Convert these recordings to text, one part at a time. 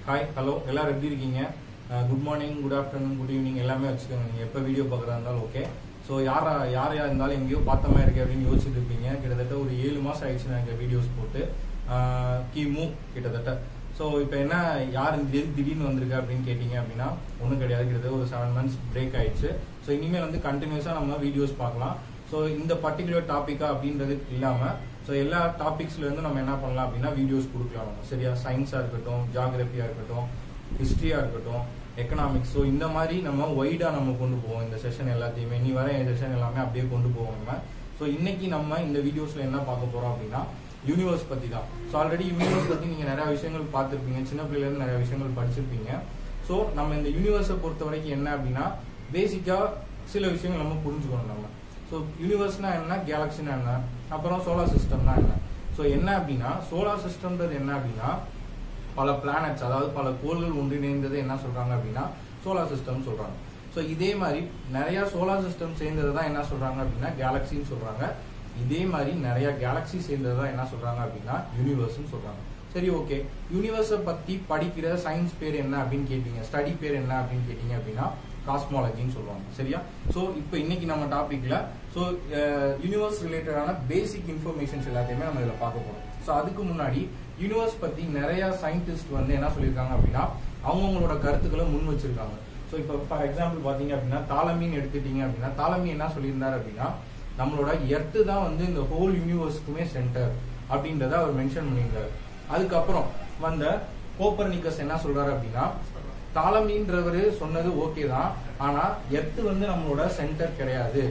hi hello எல்லாரும் எப்படி இருக்கீங்க good morning good afternoon good evening எல்லாமே வச்சுக்கோங்க நீங்கள் எப்போ வீடியோ பார்க்குறதா இருந்தாலும் ஓகே ஸோ யாரா யார் யார் இருந்தாலும் எங்கேயோ பார்த்த மாதிரி இருக்கு அப்படின்னு யோசிச்சுட்டு இருப்பீங்க கிட்டத்தட்ட ஒரு ஏழு மாதம் ஆயிடுச்சு நான் இங்கே வீடியோஸ் போட்டு ஆஹ் கிமு கிட்டத்தட்ட ஸோ இப்போ என்ன யார் இந்த எதுக்கு திடீர்னு வந்திருக்கு அப்படின்னு கேட்டிங்க அப்படின்னா ஒன்றும் கிடையாது கிட்டத்தட்ட ஒரு செவன் மந்த்ஸ் பிரேக் ஆயிடுச்சு ஸோ இனிமேல் வந்து கண்டினியூஸாக நம்ம வீடியோஸ் பார்க்கலாம் ஸோ இந்த பர்டிகுலர் டாப்பிக்கா அப்படின்றது இல்லாமல் ஸோ எல்லா டாபிக்ஸ்ல இருந்து நம்ம என்ன பண்ணலாம் அப்படின்னா வீடியோஸ் கொடுக்கலாம் நம்ம சரியா சயின்ஸாக இருக்கட்டும் ஜாகிரபியாக இருக்கட்டும் ஹிஸ்ட்ரியாக இருக்கட்டும் எக்கனாமிக்ஸ் ஸோ இந்த மாதிரி நம்ம ஒய்டாக நம்ம கொண்டு போவோம் இந்த செஷன் எல்லாத்தையுமே இனி வர செஷன் எல்லாமே அப்படியே கொண்டு போவோம் நம்ம ஸோ இன்னைக்கு நம்ம இந்த வீடியோஸ்ல என்ன பார்க்க போறோம் அப்படின்னா யூனிவர்ஸ் பத்தி தான் ஸோ ஆல்ரெடி யூனிவர்ஸ் பத்தி நீங்க நிறைய விஷயங்கள் பார்த்துருப்பீங்க சின்ன பிள்ளைல இருந்து நிறைய விஷயங்கள் படிச்சிருப்பீங்க ஸோ நம்ம இந்த யூனிவர்ஸை பொறுத்த வரைக்கும் என்ன அப்படின்னா பேசிக்கா சில விஷயங்கள் நம்ம புரிஞ்சுக்கணும் நம்ம ஸோ யூனிவர்ஸ்னா என்ன கேலக்சினா என்ன அப்புறம் சோலார் சிஸ்டம்னா என்ன ஸோ என்ன அப்படின்னா சோலார் சிஸ்டம்ன்றது என்ன அப்படின்னா பல பிளானட்ஸ் அதாவது பல கோள்கள் ஒன்றிணைந்தது என்ன சொல்றாங்க அப்படின்னா சோலார் சிஸ்டம் சொல்றாங்க ஸோ இதே மாதிரி நிறைய சோலார் சிஸ்டம் சேர்ந்தது தான் என்ன சொல்றாங்க அப்படின்னா கேலக்சின்னு சொல்றாங்க இதே மாதிரி நிறைய கேலக்சி சேர்ந்தது தான் என்ன சொல்றாங்க அப்படின்னா யூனிவர்ஸ்னு சொல்றாங்க சரி ஓகே யூனிவர்ஸை பத்தி படிக்கிற சயின்ஸ் பேர் என்ன அப்படின்னு கேட்டீங்க ஸ்டடி பேர் என்ன அப்படின்னு கேட்டீங்க அப்படின்னா காஸ்மாலஜின்னு சொல்லுவாங்க சரியா ஸோ இப்போ இன்னைக்கு நம்ம டாபிக்ல ஸோ யூனிவர்ஸ் ரிலேட்டடான பேசிக் இன்ஃபர்மேஷன்ஸ் எல்லாத்தையுமே நம்ம இதில் பார்க்க போறோம் ஸோ அதுக்கு முன்னாடி யூனிவர்ஸ் பத்தி நிறைய சயின்டிஸ்ட் வந்து என்ன சொல்லியிருக்காங்க அப்படின்னா அவங்கவுங்களோட கருத்துக்களை முன் வச்சிருக்காங்க ஸோ இப்போ ஃபார் எக்ஸாம்பிள் பார்த்தீங்க அப்படின்னா தாலமின்னு எடுத்துட்டீங்க அப்படின்னா தாலமி என்ன சொல்லியிருந்தாரு அப்படின்னா நம்மளோட எர்த்து தான் வந்து இந்த ஹோல் யூனிவர்ஸ்க்குமே சென்டர் அப்படின்றத அவர் மென்ஷன் பண்ணியிருந்தாரு அதுக்கப்புறம் வந்த கோப்பர்னிக்கஸ் என்ன சொல்றாரு அப்படின்னா தாலமின்றவர் சொன்னது ஓகே தான் ஆனா எர்த்து வந்து நம்மளோட சென்டர் கிடையாது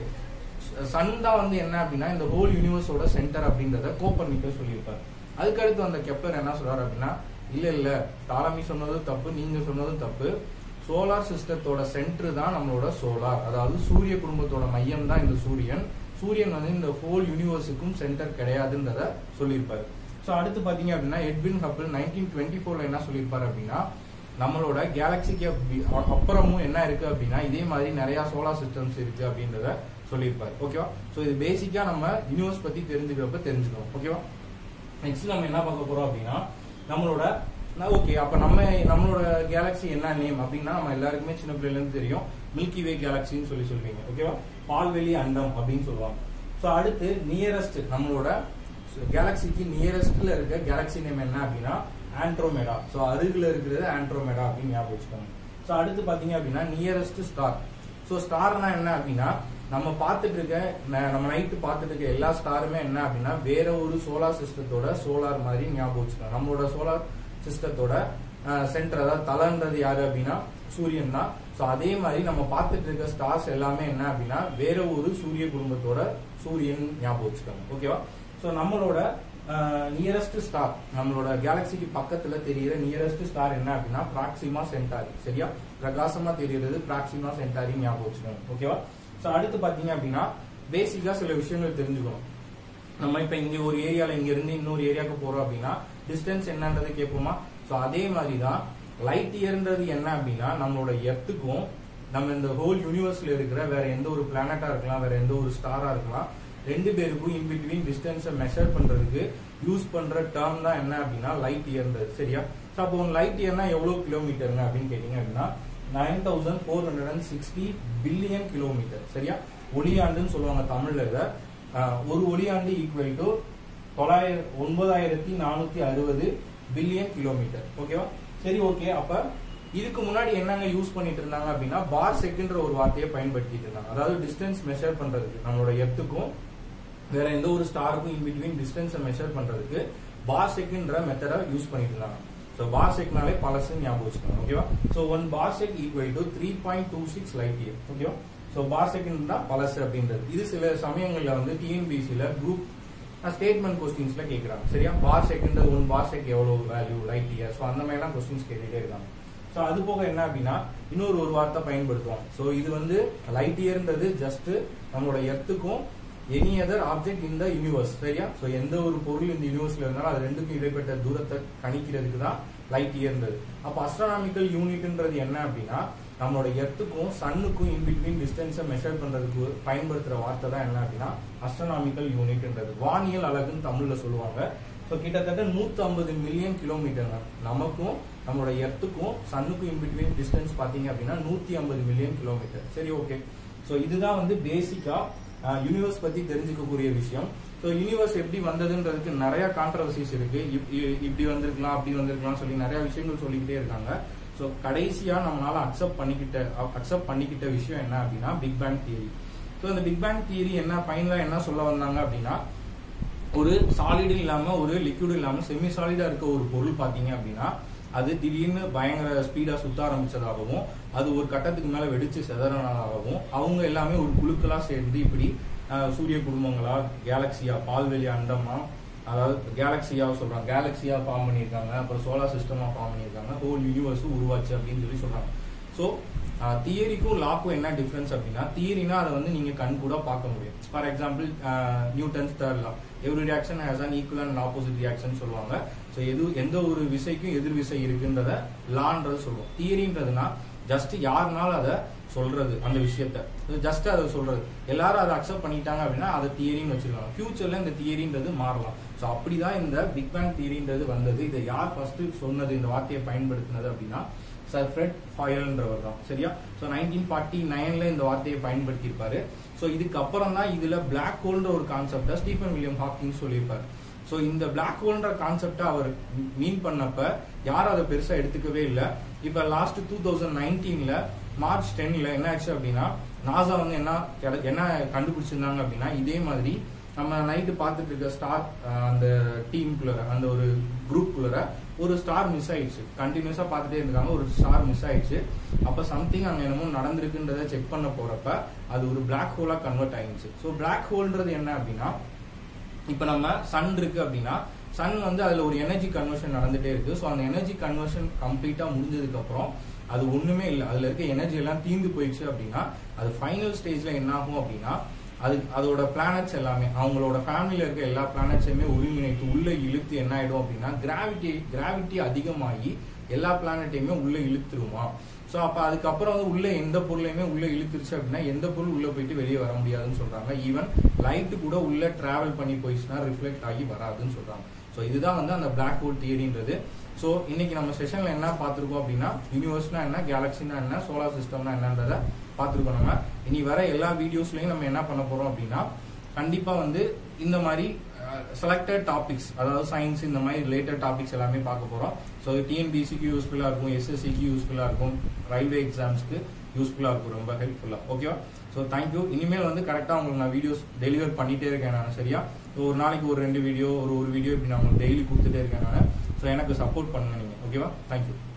சன் தான் வந்து என்ன அப்படின்னா இந்த ஹோல் யூனிவர்ஸோட சென்டர் அப்படின்றத கோப்பர்னிக்கஸ் சொல்லியிருப்பாரு அதுக்கடுத்து வந்த கெப்லர் என்ன சொல்றாரு அப்படின்னா இல்ல இல்ல தாலமி சொன்னதும் தப்பு நீங்க சொன்னதும் தப்பு சோலார் சிஸ்டத்தோட சென்டர் தான் நம்மளோட சோலார் அதாவது சூரிய குடும்பத்தோட மையம் தான் இந்த சூரியன் சூரியன் வந்து இந்த ஹோல் யூனிவர்ஸுக்கும் சென்டர் கிடையாதுன்றத சொல்லியிருப்பாரு ஸோ அடுத்து பாத்தீங்க அப்படின்னா எட்வின் ஹப்பிள் நைன்டீன் டுவெண்ட்டி ஃபோர்ல என்ன சொல்லியிருப்பாரு அப்படின்னா நம்மளோட கேலக்சிக்கு அப்புறமும் என்ன இருக்கு அப்படின்னா இதே மாதிரி நிறைய சோலார் சிஸ்டம்ஸ் இருக்கு அப்படின்றத சொல்லியிருப்பாரு ஓகேவா ஸோ இது பேசிக்கா நம்ம யூனிவர்ஸ் பத்தி தெரிஞ்சுக்கிறப்ப தெரிஞ்சுக்கணும் ஓகேவா நெக்ஸ்ட் நம்ம என்ன பார்க்க போறோம் அப்படின்னா நம்மளோட ஓகே அப்ப நம்ம நம்மளோட கேலக்சி என்ன நேம் அப்படின்னா நம்ம எல்லாருக்குமே சின்ன பிள்ளைல இருந்து தெரியும் மில்கி வே கேலக்சின்னு சொல்லி சொல்லுவீங்க ஓகேவா பால்வெளி அண்டம் அப்படின்னு சொல்லுவாங்க ஸோ அடுத்து நியரஸ்ட் நம்மளோட கேலக்சிக்கு நியரஸ்ட்ல இருக்க கேலக்சி நேம் என்ன அப்படின்னா ஆண்ட்ரோமேடா ஸோ அருகில் இருக்கிறது ஆண்ட்ரோமேடா அப்படின்னு ஞாபகம் வச்சுக்கோங்க ஸோ அடுத்து பாத்தீங்க அப்படின்னா நியரஸ்ட் ஸ்டார் ஸோ ஸ்டார்னா என்ன அப்படின்னா நம்ம பார்த்துட்டு இருக்க நம்ம நைட்டு பார்த்துட்டு இருக்க எல்லா ஸ்டாருமே என்ன அப்படின்னா வேற ஒரு சோலார் சிஸ்டத்தோட சோலார் மாதிரி ஞாபகம் வச்சுக்கோங்க நம்மளோட சோலார் சிஸ்டத்தோட சென்டர் அதாவது தலைன்றது யாரு அப்படின்னா சூரியன் தான் ஸோ அதே மாதிரி நம்ம பார்த்துட்டு இருக்க ஸ்டார்ஸ் எல்லாமே என்ன அப்படின்னா வேற ஒரு சூரிய குடும்பத்தோட சூரியன் ஞாபகம் வச்சுக்கோங்க ஓகேவா ஸோ நம்மளோட நியரஸ்ட் ஸ்டார் நம்மளோட கேலக்சிக்கு பக்கத்துல தெரியிற நியரஸ்ட் ஸ்டார் என்ன அப்படின்னா பிராக்சிமா சென்டாரி சரியா பிரகாசமா தெரியுறது பிராக்சிமா சென்டாரி ஞாபகம் வச்சுக்கோங்க ஓகேவா ஸோ அடுத்து பாத்தீங்க அப்படின்னா பேசிக்கா சில விஷயங்கள் தெரிஞ்சுக்கணும் நம்ம இப்ப இங்க ஒரு ஏரியால இங்க இருந்து இன்னொரு ஏரியாவுக்கு போறோம் அப்படின்னா டிஸ்டன்ஸ் என்னன்றது கேட்போமா ஸோ அதே மாதிரி தான் லைட் இயர்ன்றது என்ன அப்படின்னா நம்மளோட எர்த்துக்கும் நம்ம இந்த ஹோல் யூனிவர்ஸ்ல இருக்கிற வேற எந்த ஒரு பிளானட்டா இருக்கலாம் வேற எந்த ஒரு ஸ்டாரா இருக்கலாம் ரெண்டு பேருக்கும் இன் பிட்வீன் டிஸ்டன்ஸை மெஷர் பண்றதுக்கு யூஸ் பண்ற டேர்ம் தான் என்ன அப்படின்னா லைட் இயர்ன்றது சரியா ஸோ அப்போ லைட் இயர்னா எவ்வளவு கிலோமீட்டருங்க அப்படின்னு கேட்டீங்க அப்படின்னா nine thousand four hundred and sixty billion kilometre சரியா ஒளியாண்டுன்னு சொல்லுவாங்க தமிழ்ல இதை ஒரு ஒளியாண்டு ஈக்குவல் டு தொள்ளாயிரம் ஒன்பதாயிரத்தி நானூத்தி அறுபது பில்லியன் கிலோமீட்டர் ஓகேவா சரி ஓகே அப்ப இதுக்கு முன்னாடி என்னங்க யூஸ் பண்ணிட்டு இருந்தாங்க அப்படின்னா பார் செகண்ட்ற ஒரு வார்த்தையை பயன்படுத்திட்டு இருந்தாங்க அதாவது டிஸ்டன்ஸ் மெஷர் பண்றதுக்கு நம்மளோட எர்த்துக்கும் வேற எந்த ஒரு ஸ்டாருக்கும் இன் பிட்வீன் டிஸ்டன்ஸை மெஷர் பண்றதுக்கு பார் செகண்ட்ற மெத்தடை யூஸ் பண்ணிட்டு இருந்தாங்க ஸோ பார் செக்னாலே பழசு ஞாபகம் வச்சுக்கோங்க ஓகேவா so one parsec equal to three point two six light year ஓகேவா ஸோ பார் செகண்ட் தான் பழசு அப்படின்றது இது சில சமயங்கள்ல வந்து டிஎன்பிசியில குரூப் ஸ்டேட்மெண்ட் கொஸ்டின்ஸ்ல கேட்கறாங்க சரியா per second one parsec எவ்வளவு வேல்யூ லைட் இயர் ஸோ அந்த மாதிரிலாம் கொஸ்டின்ஸ் கேட்டுட்டே இருக்காங்க ஸோ அது போக என்ன அப்படின்னா இன்னொரு ஒரு வார்த்தை பயன்படுத்துவோம் ஸோ இது வந்து லைட் இயர்ன்றது ஜஸ்ட் நம்மளோட எர்த்துக்கும் எனி அதர் ஆப்ஜெக்ட் இந்த யூனிவர்ஸ் சரியா ஸோ எந்த ஒரு பொருள் இந்த யூனிவர்ஸ்ல இருந்தாலும் அது ரெண்டுக்கும் இடைப்பட்ட தூரத்தை கணிக்கிறதுக்கு தான் லைட் இயர்ன்றது அப்போ அஸ்ட்ரானாமிக்கல் யூனிட்ன்றது என்ன அப்படின்னா நம்மளோட எர்த்துக்கும் சன்னுக்கும் இன் பிட்வீன் டிஸ்டன்ஸை மெஷர் பண்றதுக்கு பயன்படுத்துற வார்த்தை தான் என்ன அப்படின்னா அஸ்ட்ரானாமிக்கல் யூனிட்ன்றது வானியல் அலகுன்னு தமிழ்ல சொல்லுவாங்க ஸோ கிட்டத்தட்ட நூற்றி ஐம்பது மில்லியன் கிலோமீட்டர் நமக்கும் நம்மளோட எர்த்துக்கும் சன்னுக்கும் இன்பிட்வீன் டிஸ்டன்ஸ் பார்த்தீங்க அப்படின்னா நூற்றி ஐம்பது மில்லியன் கிலோமீட்டர் சரி ஓகே ஸோ இதுதான் வந்து பேசிக்காக யூனிவர்ஸ் பற்றி தெரிஞ்சுக்கக்கூடிய விஷயம் ஸோ யூனிவர்ஸ் எப்படி வந்ததுன்றதுக்கு நிறைய கான்ட்ரவர்சிஸ் இருக்கு இப்- இ- இப்படி வந்திருக்கலாம் அப்படி வந்திருக்கலாம் சொல்லி நிறைய விஷயங்கள் சொல்லிக்கிட்டே இருக்காங்க ஸோ கடைசியா நம்மளால அக்செப்ட் பண்ணிக்கிட்ட அக்செப்ட் பண்ணிக்கிட்ட விஷயம் என்ன அப்படின்னா பிக் பேங் தியரி ஸோ இந்த பிக் பேங் தியரி என்ன ஃபைனலா என்ன சொல்ல வந்தாங்க அப்படின்னா ஒரு சாலிடு இல்லாம ஒரு லிக்விட் இல்லாம செமி சாலிடா இருக்க ஒரு பொருள் பாத்தீங்க அப்படின்னா அது திடீர்னு பயங்கர ஸ்பீடா சுத்த ஆரம்பிச்சதாகவும் அது ஒரு கட்டத்துக்கு மேல வெடிச்சு செதறனதாகவும் அவங்க எல்லாமே ஒரு குழுக்களா சேர்ந்து இப்படி அஹ், சூரிய குடும்பங்களா கேலக்சியா பால்வெளி அண்டமா அதாவது கேலக்சியா சொல்றாங்க கேலக்சியா ஃபார்ம் பண்ணியிருக்காங்க அப்புறம் சோலார் சிஸ்டமா ஃபார்ம் பண்ணியிருக்காங்க ஹோல் யூனிவர்ஸ் உருவாச்சு அப்படின்னு சொல்லி சொல்றாங்க ஸோ தியரிக்கும் லாக்கும் என்ன டிஃபரன்ஸ் அப்படின்னா தியரினா அதை வந்து நீங்க கண் கூட பார்க்க முடியும் for example Newton's third law every reaction has an equal and opposite reaction சொல்லுவாங்க ஸோ எது எந்த ஒரு விசைக்கும் எதிர் விசை இருக்குன்றத லான்றது சொல்லுவோம் தியரின்றதுனா ஜஸ்ட் யாருனாலும் அதை சொல்றது அந்த விஷயத்த ஜஸ்ட் அதை சொல்றது எல்லாரும் அதை அக்செப்ட் பண்ணிட்டாங்க அப்படின்னா அதை தியரின்னு வச்சிருக்காங்க ஃபியூச்சர்ல இந்த தியரின்றது மாறலாம் ஸோ அப்படிதான் இந்த பிக் பேங் தியரின்றது வந்தது இதை யார் ஃபர்ஸ்ட் சொன்னது இந்த வார்த்தையை பயன்படுத்தினது அப்படின்னா சர் ஃப்ரெட் ஹாயல்ன்றவர் தான் சரியா ஸோ நைன்டீன் ஃபார்ட்டி நைன்ல இந்த வார்த்தையை பயன்படுத்தியிருப்பாரு ஸோ இதுக்கப்புறம் தான் இதுல பிளாக் ஹோல்ன்ற ஒரு கான்செப்டை ஸ்டீஃபன் வில்லியம் ஹாக்கிங் சொல்லியிருப்பாரு ஸோ இந்த பிளாக் ஹோல்ன்ற கான்செப்டை அவர் மீன் பண்ணப்ப யாரும் அதை பெருசா எடுத்துக்கவே இல்லை இப்போ லாஸ்ட் டூ தௌசண்ட் நைன்டீன்ல மார்ச் டென்ல என்ன ஆச்சு அப்படின்னா நாசா வந்து என்ன கிடை- என்ன கண்டுபிடிச்சிருந்தாங்க அப்படின்னா இதே மாதிரி நம்ம நைட்டு பார்த்துட்டு இருக்க ஸ்டார் அந்த டீமுக்குள்ள அந்த ஒரு குரூப்புக்குள்ள ஒரு ஸ்டார் மிஸ் ஆயிடுச்சு கண்டினியூஸா பார்த்துட்டே இருக்காங்க ஒரு ஸ்டார் மிஸ் ஆயிடுச்சு அப்ப சம்திங் அங்க என்னமோ நடந்திருக்குன்றத செக் பண்ண போறப்ப அது ஒரு பிளாக் ஹோலா கன்வெர்ட் ஆயிடுச்சு ஸோ பிளாக் ஹோல்ன்றது என்ன அப்படின்னா இப்போ நம்ம சன் இருக்கு அப்படின்னா சன் வந்து அதுல ஒரு எனர்ஜி கன்வர்ஷன் நடந்துட்டே இருக்கு ஸோ அந்த எனர்ஜி கன்வர்ஷன் கம்ப்ளீட்டா முடிஞ்சதுக்கு அப்புறம் அது ஒண்ணுமே இல்லை அதுல இருக்க எனர்ஜி எல்லாம் தீர்ந்து போயிடுச்சு அப்படின்னா அது ஃபைனல் ஸ்டேஜ்ல என்ன ஆகும் அப்படின்னா அது அதோட பிளானட்ஸ் எல்லாமே அவங்களோட ஃபேமிலியில இருக்க எல்லா பிளானட்ஸையுமே ஒருங்கிணைத்து உள்ள இழுத்து என்ன ஆயிடும் அப்படின்னா கிராவிட்டி கிராவிட்டி அதிகமாகி எல்லா பிளானட்டையுமே உள்ள இழுத்துருமா ஸோ அப்போ அதுக்கப்புறம் வந்து உள்ள எந்த பொருளையுமே உள்ள இழுத்துருச்சு அப்படின்னா எந்த பொருள் உள்ள போயிட்டு வெளியே வர முடியாதுன்னு சொல்றாங்க ஈவன் லைட்டு கூட உள்ள டிராவல் பண்ணி போயிடுச்சுன்னா ரிஃப்ளெக்ட் ஆகி வராதுன்னு சொல்றாங்க ஸோ இதுதான் வந்து அந்த பிளாக் ஹோல் தியரின்றது ஸோ இன்னைக்கு நம்ம செஷன்ல என்ன பார்த்துருக்கோம் அப்படின்னா யூனிவர்ஸ்னா என்ன கேலக்சினா என்ன சோலார் சிஸ்டம்னா என்னன்றத பார்த்துருக்கோம் நம்ம இனி வர எல்லா வீடியோஸ்லயும் நம்ம என்ன பண்ண போறோம் அப்படின்னா கண்டிப்பா வந்து இந்த மாதிரி செலக்டட் டாபிக்ஸ் அதாவது சயின்ஸ் இந்த மாதிரி ரிலேட்டட் டாபிக்ஸ் எல்லாமே பார்க்க போறோம் ஸோ டிஎன்பிசிக்கு யூஸ்ஃபுல்லா இருக்கும் எஸ்எஸ்சிக்கு யூஸ்ஃபுல்லா இருக்கும் ரயில்வே எக்ஸாம்ஸ்க்கு யூஸ்ஃபுல்லா இருக்கும் ரொம்ப ஹெல்ப்ஃபுல்லா ஓகேவா ஸோ தேங்க்யூ இனிமேல் வந்து கரெக்டாக உங்களுக்கு நான் வீடியோஸ் டெலிவர் பண்ணிட்டே இருக்கேன் நான் சரியா ஸோ ஒரு நாளைக்கு ஒரு ரெண்டு வீடியோ ஒரு ஒரு வீடியோ இப்படி நான் உங்களுக்கு டெய்லி கொடுத்துட்டே இருக்கேன் நான் ஸோ எனக்கு சப்போர்ட் பண்ணுங்க நீங்க ஓகேவா தேங்க்யூ